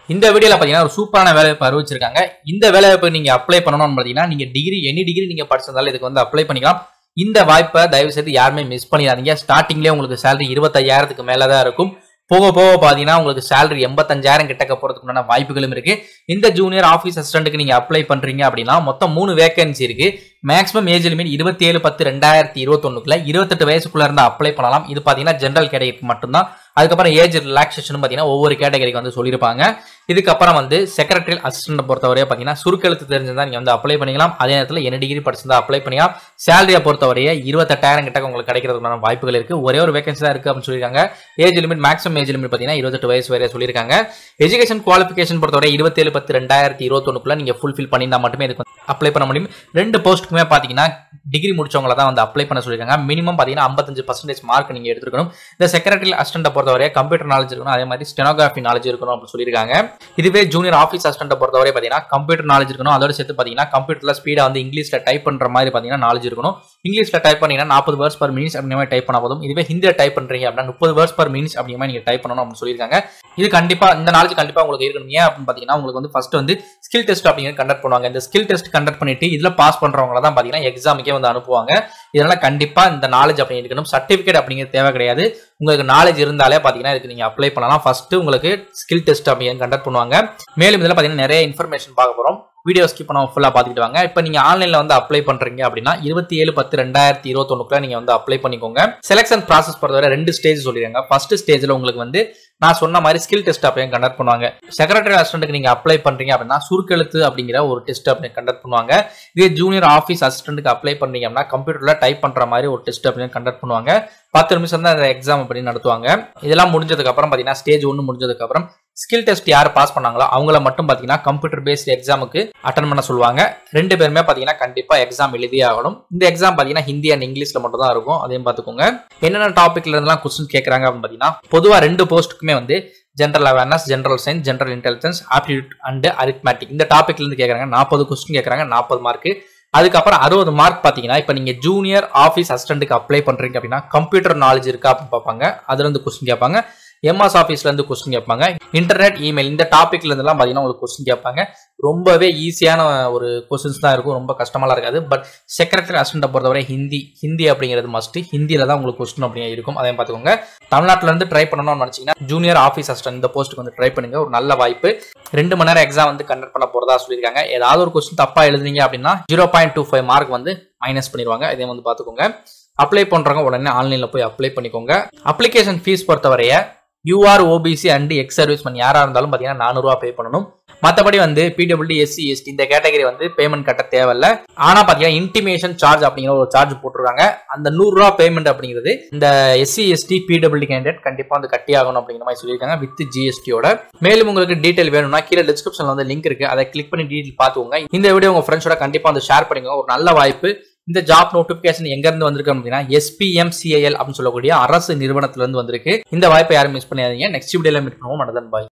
இந்த வீடியோல பாத்தீங்கன்னா ஒரு சூப்பரான வேலைவாய்ப்பு அறிவிச்சிருக்காங்க இந்த வேலைவாய்ப்பு நீங்க அப்ளை பண்ணணும்னு பாத்தீங்கன்னா நீங்க டிகிரி எனி டிகிரி நீங்க படிச்சிருந்தாலும் இதுக்கு வந்து அப்ளை பண்ணிக்கலாம் இந்த வாய்ப்பை தயவு செய்து யாருமே மிஸ் பண்ணிடாதீங்க ஸ்டார்டிங்லேயே உங்களுக்கு சேலரி இருபத்தையாயிரத்துக்கு மேலே தான் இருக்கும் போக போக பார்த்தீங்கன்னா உங்களுக்கு சேலரி எண்பத்தஞ்சாயிரம் கிட்டக்க போகிறதுக்கு உண்டான வாய்ப்புகளும் இருக்கு இந்த ஜூனியர் ஆஃபீஸ் அசிஸ்டன்ட்டுக்கு நீங்கள் அப்ளை பண்ணுறீங்க அப்படின்னா மொத்தம் மூணு வேகன்சி இருக்கு மேக்ஸிமம் ஏஜ் லிமிட் இருபத்தி ஏழு பத்து ரெண்டாயிரத்தி இருபத்தொன்னுக்குள்ள இருபத்தெட்டு வயசுக்குள்ள இருந்து அப்ளை பண்ணலாம் இது பார்த்தீங்கன்னா ஜென்ரல் கேட்டகரிக்கு மட்டும்தான் அதுக்கப்புறம் ஏஜ் ரிலாக்ஸேஷன் பார்த்தீங்கன்னா ஒவ்வொரு கேட்டகரிக்கு வந்து சொல்லியிருப்பாங்க இதுக்கப்புறம் வந்து செக்ரட்டரியல் அசிஸ்டன்ட் பொறுத்தவரையே பார்த்தீங்கன்னா சுருக்கெழுத்து தெரிஞ்சிருந்தா நீங்கள் வந்து அப்ளை பண்ணிக்கலாம் அதே நேரத்தில் என்ன டிகிரி படிச்சிருந்தா அப்ளை பண்ணிக்கலாம் சேலரியை பொறுத்தவரையே இருபத்தெட்டாயிரம் கிட்ட உங்களுக்கு கிடைக்கிறதுக்கான வாய்ப்புகள் இருக்கு ஒரே ஒரு வேகன்சி தான் இருக்கு அப்படின்னு சொல்லியிருக்காங்க age limit maximum age limit பார்த்தீங்கன்னா இருபத்தெட்டு வயசு வரைய சொல்லியிருக்காங்க எஜுகேஷன் குவாலிஃபிகேஷன் பொறுத்தவரை இருபத்தேழு பத்து ரெண்டாயிரத்தி இருபத்தொன்னுக்குள்ள நீங்கள் ஃபுல்ஃபில் பண்ணியிருந்தா மட்டுமே இதுக்கு அப்ளை பண்ண முடியும் ரெண்டு போஸ்ட்டுக்குமே பார்த்தீங்கன்னா டிகிரி முடிச்சவங்கள தான் வந்து அப்ளை பண்ண சொல்லியிருக்காங்க மினிமம் பார்த்தீங்கன்னா ஐம்பத்தஞ்சு பர்சன்டேஜ் மார்க் நீங்கள் எடுத்துருக்கணும் இந்த செக்ரட்டரி அசிஸ்டன்ட்டை பொறுத்தவரை கம்ப்யூட்டர் நாலேஜ் இருக்கணும் அதே மாதிரி ஸ்டெனோகிராஃபி நாலேஜ் இருக்கணும் அப்படின்னு சொல்லியிருக்காங்க இதுவே ஜூனியர் ஆஃபீஸ் அசிஸ்டன்ட்டை பொறுத்தவரை பார்த்தீங்கன்னா கம்ப்யூட்டர் நாலேஜ் இருக்கணும் அதோட சேர்த்து பார்த்தீங்கன்னா கம்ப்யூட்டரில் ஸ்பீடாக வந்து இங்கிலீஷில் டைப் பண்ணுற மாதிரி பார்த்தீங்கன்னா நாலேஜ் இருக்கணும் இங்கிலீஷில் டைப் பண்ணீங்கன்னா நாற்பது வேர்ட்ஸ் பர் மினிட்ஸ் அப்படிங்கிற மாதிரி டைப் பண்ண போதும் இதுவே ஹிந்தியில் டைப் பண்ணுறீங்க அப்படின்னா முப்பது வேர்ட்ஸ் பர் மினிட்ஸ் அப்படிங்கிற மாதிரி நீங்கள் டைப் பண்ணணும் அப்படின்னு சொல்லியிருக்காங்க இது கண்டிப்பாக இந்த நாலேஜ் கண்டிப்பாக உங்களுக்கு இருக்கணும் ஏன் அப்படின்னு பார்த்தீங்கன்னா உங்களுக்கு வந்து ஃபர்ஸ்ட் வந்து ஸ்கில் டெஸ்ட் அப்படிங்கிறது கண்டக்ட் பண்ணுவாங்க இந்த ஸ்கில் டெஸ்ட் கண்டக்ட் பண்ணிட்டு இதில் பாஸ் பண்ணுறவங்கள தான் பார்த்தீங்கன்னா எக்ஸாமுக்கே வந்து அனுப்புவாங்க இதனால கண்டிப்பாக இந்த நாலேஜ் அப்படி இருக்கணும் சர்டிஃபிகேட் அப்படிங்கிறது தேவை கிடையாது உங்களுக்கு நாலேஜ் இருந்தாலே பார்த்தீங்கன்னா இதுக்கு நீங்கள் அப்ளை பண்ணலாம் ஃபர்ஸ்ட் உங்களுக்கு ஸ்கில் டெஸ்ட் அப்படிங்கிறது கண்டக்ட் பண்ணுவாங்க மேலும் இதில் பார்த்தீங்கன்னா நிறைய இன்ஃபர்மேஷன் பார்க்க போகிறோம் வீடியோ ஸ்கிப் பண்ண ஃபுல்லாக பார்த்துக்கிட்டு வாங்க இப்போ நீங்கள் ஆன்லைனில் வந்து அப்ளை பண்ணுறீங்க அப்படின்னா இருபத்தி ஏழு பத்து ரெண்டாயிரத்தி இருபத்தொன்னுக்குள்ள நீங்கள் வந்து அப்ளை பண்ணிக்கோங்க செலெக்ஷன் ப்ராசஸ் பொறுத்தவரை ரெண்டு ஸ்டேஜ் சொல்லிடுங்க ஃபர்ஸ்ட் ஸ்டேஜில் உங்களுக்கு வந்து நான் சொன்ன மாதிரி ஸ்கில் டெஸ்ட் அப்படியே கண்டக்ட் பண்ணுவாங்க செக்ரட்டரி அசிஸ்டன்ட்டுக்கு நீங்கள் அப்ளை பண்ணுறீங்க அப்படின்னா சுருக்கெழுத்து அப்படிங்கிற ஒரு டெஸ்ட் அப்படி கண்டக்ட் பண்ணுவாங்க இதே ஜூனியர் ஆஃபீஸ் அசிஸ்டன்ட்டுக்கு அப்ளை பண்ணீங்க அப்படின்னா கம்ப்யூட்டரில் டைப் பண்ணுற மாதிரி ஒரு டெஸ்ட் அப்படின்னு கண்டக்ட் பண்ணுவாங்க பத்து நிமிஷம் தான் இந்த எக்ஸாம் அப்படின்னு நடத்துவாங்க இதெல்லாம் முடிஞ்சதுக்கு அப்புறம் பார்த்தீங்கன்னா ஸ்டேஜ் ஒன்று முடிஞ்சதுக்கு அப்புறம் ஸ்கில் டெஸ்ட் யார் பாஸ் பண்ணாங்களோ அவங்கள மட்டும் பார்த்தீங்கன்னா கம்ப்யூட்டர் பேஸ்ட் எக்ஸாமுக்கு அட்டன் பண்ண சொல்லுவாங்க ரெண்டு பேருமே பார்த்தீங்கன்னா கண்டிப்பாக எக்ஸாம் எழுதியே ஆகணும் இந்த எக்ஸாம் பார்த்தீங்கன்னா ஹிந்தி அண்ட் இங்கிலீஷில் மட்டும் தான் இருக்கும் அதையும் பார்த்துக்கோங்க என்னென்ன டாபிக்ல இருந்தெல்லாம் கொஸ்டின் கேட்குறாங்க அப்படின்னு பார்த்தீங்கன்னா பொதுவாக ரெண்டு போஸ்ட்டுக்குமே வந்து general awareness general science general intelligence aptitude and arithmetic இந்த டாபிக்ல இருந்து கேட்குறாங்க நாற்பது கொஸ்டின் கேட்குறாங்க நாற்பது மார்க் அதுக்கப்புறம் அறுபது மார்க் பார்த்தீங்கன்னா இப்போ நீங்கள் ஜூனியர் ஆஃபீஸ் அசிஸ்டன்ட்டுக்கு அப்ளை பண்ணுறீங்க அப்படின்னா கம்ப்யூட்டர் நாலேஜ் இருக்கா அப்படின்னு பார்ப்பாங்க அதுல இருந்து கொஸ்டின் கேட்பாங்க எம்எஸ் ஆஃபீஸ்ல இருந்து கொஸ்டின் கேட்பாங்க இன்டர்நெட் இமெயில் இந்த டாபிக்ல இருந்தெல்லாம் பார்த்தீங்கன்னா உங்களுக்கு கொஸ்டின் கேட்பாங்க ரொம்பவே ஈஸியான ஒரு கொஸ்டின்ஸ் தான் இருக்கும் ரொம்ப கஷ்டமாலாம் இருக்காது பட் செக்ரட்டரி அசிஸ்டண்ட்டை பொறுத்தவரை ஹிந்தி ஹிந்தி அப்படிங்கிறது மஸ்ட் ஹிந்தியில தான் உங்களுக்கு கொஸ்டின் அப்படிங்க இருக்கும் அதையும் பார்த்துக்கோங்க தமிழ்நாட்டில இருந்து ட்ரை பண்ணணும்னு நினச்சிங்கன்னா ஜூனியர் ஆஃபீஸ் அசிஸ்டன்ட் இந்த போஸ்ட்டுக்கு வந்து ட்ரை பண்ணுங்க ஒரு நல்ல வாய்ப்பு ரெண்டு மணி நேரம் எக்ஸாம் வந்து கண்டக்ட் பண்ண போறதா சொல்லியிருக்காங்க ஏதாவது ஒரு கொஸ்டின் தப்பா எழுதுனீங்க அப்படின்னா zero point two five mark வந்து மைனஸ் பண்ணிடுவாங்க இதையும் வந்து பார்த்துக்கோங்க அப்ளை பண்றவங்க உடனே ஆன்லைன்ல போய் அப்ளை பண்ணிக்கோங்க அப்ளிகேஷன் ஃபீஸ் பொறுத்தவரைய UR OBC and ex serviceman யாராக இருந்தாலும் பார்த்தீங்கன்னா நானூறுரூவா பே பண்ணணும் மற்றபடி வந்து பிடபிள்யூ எஸ்சி எஸ்டி இந்த கேட்டகரி வந்து பேமெண்ட் கட்ட தேவையில்ல ஆனால் பார்த்தீங்கன்னா இன்டிமேஷன் சார்ஜ் அப்படிங்கிற ஒரு சார்ஜ் போட்டிருக்காங்க அந்த நூறுரூவா பேமெண்ட் அப்படிங்கிறது இந்த எஸ்சி எஸ்டி பிடபிள்யூ கேண்டிடேட் கண்டிப்பாக வந்து கட்டி ஆகணும் அப்படிங்கிற மாதிரி சொல்லியிருக்காங்க வித் ஜிஎஸ்டியோட மேலும் உங்களுக்கு டீட்டெயில் வேணும்னா கீழே டிஸ்கிரிப்ஷனில் வந்து லிங்க் இருக்கு அதை கிளிக் பண்ணி டீட்டெயில் பார்த்துக்கோங்க இந்த வீடியோ உங்கள் ஃப்ரெண்ட்ஸோட கண்டிப்பாக வந்து ஷேர் பண்ணிக்கோங்க ஒரு நல்ல வாய்ப்பு இந்த ஜாப் நோட்டிபிகேஷன் எங்க இருந்து வந்திருக்கு அப்படின்னா எஸ்பிஎம்சிஐஎல் அப்படின்னு சொல்லக்கூடிய அரசு நிறுவனத்துல இருந்து வந்திருக்கு இந்த வாய்ப்பை யாரும் மிஸ் பண்ணாதீங்க நெக்ஸ்ட் வீடியோல மீட் பண்ணுவோம் மனதன் பாய்